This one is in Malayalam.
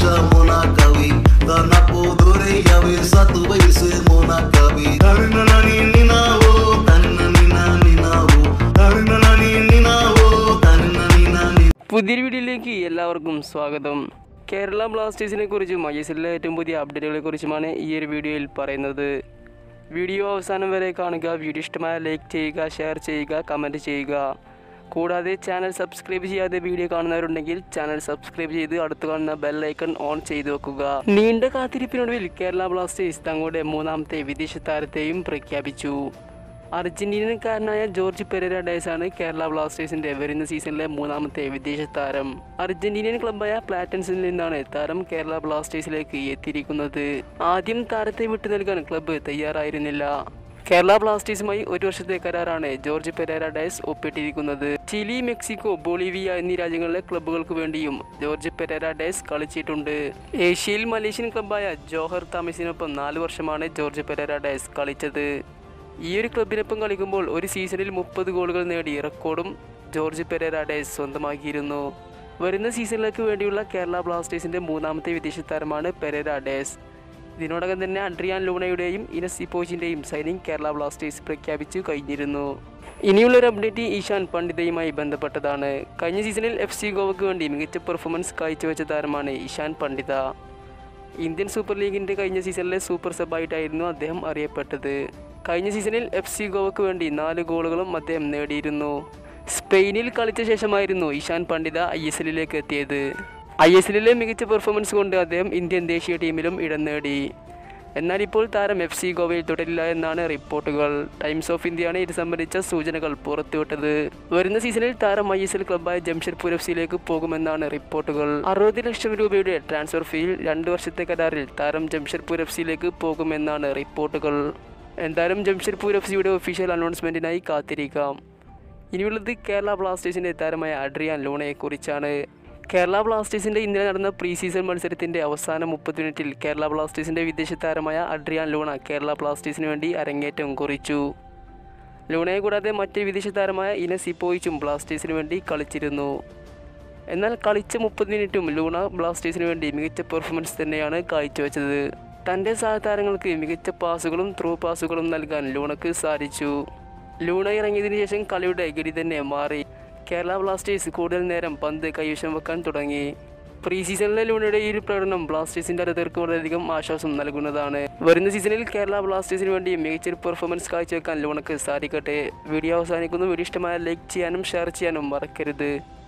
mona kawi Tanapodore yawe satu baise mona kawi Tarina nani ninavo Tarina nina ninavo Tarina nani ninavo Tarina nina ninavo പുതിയൊരു വീഡിയോയിലേക്ക് എല്ലാവർക്കും സ്വാഗതം കേരള ബ്ലാസ്റ്റേഴ്സിനെ കുറിച്ചും ഐ എസ് എല്ലിലെ ഏറ്റവും പുതിയ അപ്ഡേറ്റുകളെ കുറിച്ചുമാണ് ഈ ഒരു വീഡിയോയിൽ പറയുന്നത് വീഡിയോ അവസാനം വരെ കാണുക വീഡിയോ ഇഷ്ടമായ ലൈക്ക് ചെയ്യുക ഷെയർ ചെയ്യുക കമൻറ്റ് ചെയ്യുക കൂടാതെ ചാനൽ സബ്സ്ക്രൈബ് ചെയ്യാതെ വീഡിയോ കാണുന്നവരുണ്ടെങ്കിൽ ചാനൽ സബ്സ്ക്രൈബ് ചെയ്ത് അടുത്ത് കാണുന്ന ബെൽ ഐക്കൺ ഓൺ ചെയ്തു വെക്കുക നീണ്ട കാത്തിരിപ്പിനൊടുവിൽ കേരള ബ്ലാസ്റ്റേഴ്സ് തങ്ങളുടെ മൂന്നാമത്തെ വിദേശ താരത്തെയും പ്രഖ്യാപിച്ചു അർജന്റീനക്കാരനായ ജോർജ് പെരേര ഡയസാണ് കേരള ബ്ലാസ്റ്റേഴ്സിന്റെ വരുന്ന സീസണിലെ മൂന്നാമത്തെ വിദേശ താരം അർജന്റീനിയൻ ക്ലബായ പ്ലാറ്റൻസിൽ നിന്നാണ് താരം കേരള ബ്ലാസ്റ്റേഴ്സിലേക്ക് എത്തിയിരിക്കുന്നത് ആദ്യം താരത്തെ വിട്ടു നൽകാൻ ക്ലബ്ബ് തയ്യാറായിരുന്നില്ല കേരള ബ്ലാസ്റ്റേഴ്സുമായി ഒരു വർഷത്തെ കരാറാണ് ജോർജ് പെരേര ഡയസ് ഒപ്പിട്ടിരിക്കുന്നത് ചിലി മെക്സിക്കോ ബൊളീവിയ എന്നീ രാജ്യങ്ങളിലെ ക്ലബ്ബുകൾക്ക് വേണ്ടിയും ജോർജ് പെരേര ഡയസ് കളിച്ചിട്ടുണ്ട് ഏഷ്യയിൽ മലേഷ്യൻ ക്ലബ്ബായ ജോഹർ താമസിനൊപ്പം നാല് വർഷമാണ് ജോർജ് പെരേര ഡയസ് കളിച്ചത് ഈ ഒരു ക്ലബിനൊപ്പം കളിക്കുമ്പോൾ ഒരു സീസണിൽ മുപ്പത് ഗോളുകൾ നേടി റെക്കോർഡും ജോർജ് പെരേര ഡയസ് സ്വന്തമാക്കിയിരുന്നു വരുന്ന സീസണിലേക്ക് വേണ്ടിയുള്ള കേരള ബ്ലാസ്റ്റേഴ്സിന്റെ മൂന്നാമത്തെ വിദേശ താരമാണ് പെരേര ഡയസ് ഇതിനോടകം തന്നെ അഡ്രിയാൻ ലൂണയുടെയും ഇനസ് ഇപ്പോജിന്റെയും സൈനിങ് കേരള ബ്ലാസ്റ്റേഴ്സ് പ്രഖ്യാപിച്ചു കഴിഞ്ഞിരുന്നു ഇനിയുള്ളൊരു അപ്ഡേറ്റ് ഈശാൻ പണ്ഡിതയുമായി ബന്ധപ്പെട്ടതാണ് കഴിഞ്ഞ സീസണിൽ എഫ് സി ഗോവയ്ക്ക് വേണ്ടി മികച്ച പെർഫോമൻസ് കാഴ്ചവെച്ച താരമാണ് ഈശാൻ പണ്ഡിത ഇന്ത്യൻ സൂപ്പർ ലീഗിന്റെ കഴിഞ്ഞ സീസണിലെ സൂപ്പർ സബായിട്ടായിരുന്നു അദ്ദേഹം അറിയപ്പെട്ടത് കഴിഞ്ഞ സീസണിൽ എഫ് സി ഗോവയ്ക്ക് വേണ്ടി നാല് ഗോളുകളും അദ്ദേഹം നേടിയിരുന്നു സ്പെയിനിൽ കളിച്ച ശേഷമായിരുന്നു ഇഷാൻ പണ്ഡിത ഐ എസ് എല്ലിലേക്ക് എത്തിയത് ഐ എസ് എല്ലിലെ മികച്ച പെർഫോമൻസ് കൊണ്ട് അദ്ദേഹം ഇന്ത്യൻ ദേശീയ ടീമിലും ഇടം നേടി എന്നാൽ ഇപ്പോൾ താരം എഫ് സി ഗോവയിൽ തുടരില്ല എന്നാണ് റിപ്പോർട്ടുകൾ ടൈംസ് ഓഫ് ഇന്ത്യയാണ് ഇത് സംബന്ധിച്ച സൂചനകൾ പുറത്തുവിട്ടത് വരുന്ന സീസണിൽ താരം ഐ എസ് എൽ ക്ലബായ ജംഷഡ്പൂർ എഫ് സിയിലേക്ക് പോകുമെന്നാണ് റിപ്പോർട്ടുകൾ അറുപത് ലക്ഷം രൂപയുടെ ട്രാൻസ്ഫർ ഫീയിൽ രണ്ട് വർഷത്തെ കരാറിൽ താരം ജംഷഡ്പൂർ എഫ് സിയിലേക്ക് പോകുമെന്നാണ് റിപ്പോർട്ടുകൾ എന്തായാലും ജംഷഡ്പൂർ എഫ് സിയുടെ ഒഫീഷ്യൽ അനൗൺസ്മെൻറ്റിനായി കാത്തിരിക്കാം ഇനിയുള്ളത് കേരള ബ്ലാസ്റ്റേഴ്സിൻ്റെ താരമായ അഡ്രിയാൻ ലൂണയെക്കുറിച്ചാണ് കേരള ബ്ലാസ്റ്റേഴ്സിൻ്റെ ഇന്നലെ നടന്ന പ്രീ സീസൺ മത്സരത്തിൻ്റെ അവസാന മുപ്പത് മിനിറ്റിൽ കേരള ബ്ലാസ്റ്റേഴ്സിൻ്റെ വിദേശ താരമായ അഡ്രിയാൻ ലൂണ കേരള ബ്ലാസ്റ്റേഴ്സിന് വേണ്ടി അരങ്ങേറ്റം കുറിച്ചു ലൂണയെ കൂടാതെ മറ്റൊരു വിദേശ താരമായ ഇനസ് ഇപ്പോയിച്ചും ബ്ലാസ്റ്റേഴ്സിന് വേണ്ടി കളിച്ചിരുന്നു എന്നാൽ കളിച്ച മുപ്പത് മിനിറ്റും ലൂണ ബ്ലാസ്റ്റേഴ്സിന് വേണ്ടി മികച്ച പെർഫോമൻസ് തന്നെയാണ് കാഴ്ചവെച്ചത് തൻ്റെ സഹതാരങ്ങൾക്ക് മികച്ച പാസുകളും ത്രൂ പാസുകളും നൽകാൻ ലൂണക്ക് സാധിച്ചു ലൂണ ഇറങ്ങിയതിനു ശേഷം കളിയുടെ ഗതി തന്നെ മാറി കേരള ബ്ലാസ്റ്റേഴ്സ് കൂടുതൽ നേരം പന്ത് കൈവശം വെക്കാൻ തുടങ്ങി പ്രീ സീസണിലെ ലൂണയുടെ ഈ ഒരു പ്രകടനം ബ്ലാസ്റ്റേഴ്സിന്റെ ആരാധകർക്ക് വളരെയധികം ആശ്വാസം നൽകുന്നതാണ് വരുന്ന സീസണിൽ കേരള ബ്ലാസ്റ്റേഴ്സിന് വേണ്ടി മികച്ചൊരു പെർഫോമൻസ് കാഴ്ചവെക്കാൻ ലൂണക്ക് സാധിക്കട്ടെ വീഡിയോ അവസാനിക്കുന്നു വീഡിയോ ഇഷ്ടമായ ലൈക്ക് ചെയ്യാനും ഷെയർ ചെയ്യാനും മറക്കരുത്